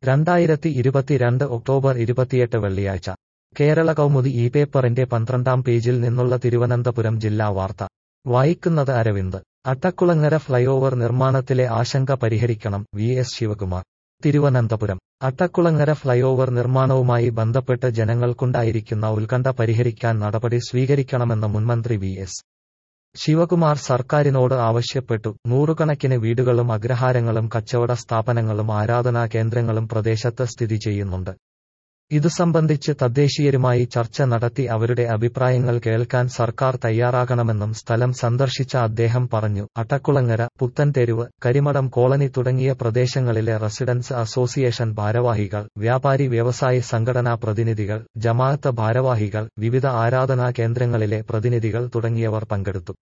രണ്ടായിരത്തി ഇരുപത്തിരണ്ട് ഒക്ടോബർ ഇരുപത്തിയെട്ട് വെള്ളിയാഴ്ച കേരള കൗമുദി ഈ പേപ്പറിന്റെ പന്ത്രണ്ടാം പേജിൽ നിന്നുള്ള തിരുവനന്തപുരം ജില്ലാ വാർത്ത വായിക്കുന്നത് അരവിന്ദ് അട്ടക്കുളങ്ങര ഫ്ലൈഓവർ നിർമ്മാണത്തിലെ ആശങ്ക പരിഹരിക്കണം V S Sivakumar Thiruvananthapuram Attakulangara flyover നിർമ്മാണവുമായി ബന്ധപ്പെട്ട് ജനങ്ങൾക്കുണ്ടായിരിക്കുന്ന ഉത്കണ്ഠ പരിഹരിക്കാൻ നടപടി സ്വീകരിക്കണമെന്ന് മുൻമന്ത്രി വി എസ് ശിവകുമാർ സർക്കാരിനോട് ആവശ്യപ്പെട്ടു നൂറുകണക്കിന് വീടുകളും അഗ്രഹാരങ്ങളും കച്ചവട സ്ഥാപനങ്ങളും ആരാധനാ കേന്ദ്രങ്ങളും പ്രദേശത്ത് സ്ഥിതി ചെയ്യുന്നുണ്ട് ഇതു സംബന്ധിച്ച് തദ്ദേശീയരുമായി ചർച്ച നടത്തി അവരുടെ അഭിപ്രായങ്ങൾ കേൾക്കാൻ സർക്കാർ തയ്യാറാകണമെന്നും സ്ഥലം സന്ദർശിച്ച അദ്ദേഹം പറഞ്ഞു അട്ടക്കുളങ്ങര പുത്തൻതെരുവ് കരിമടം കോളനി തുടങ്ങിയ പ്രദേശങ്ങളിലെ റെസിഡൻസ് അസോസിയേഷൻ ഭാരവാഹികൾ വ്യാപാരി വ്യവസായി സംഘടനാ പ്രതിനിധികൾ ജമാഅത്ത് ഭാരവാഹികൾ വിവിധ ആരാധനാ കേന്ദ്രങ്ങളിലെ പ്രതിനിധികൾ തുടങ്ങിയവർ പങ്കെടുത്തു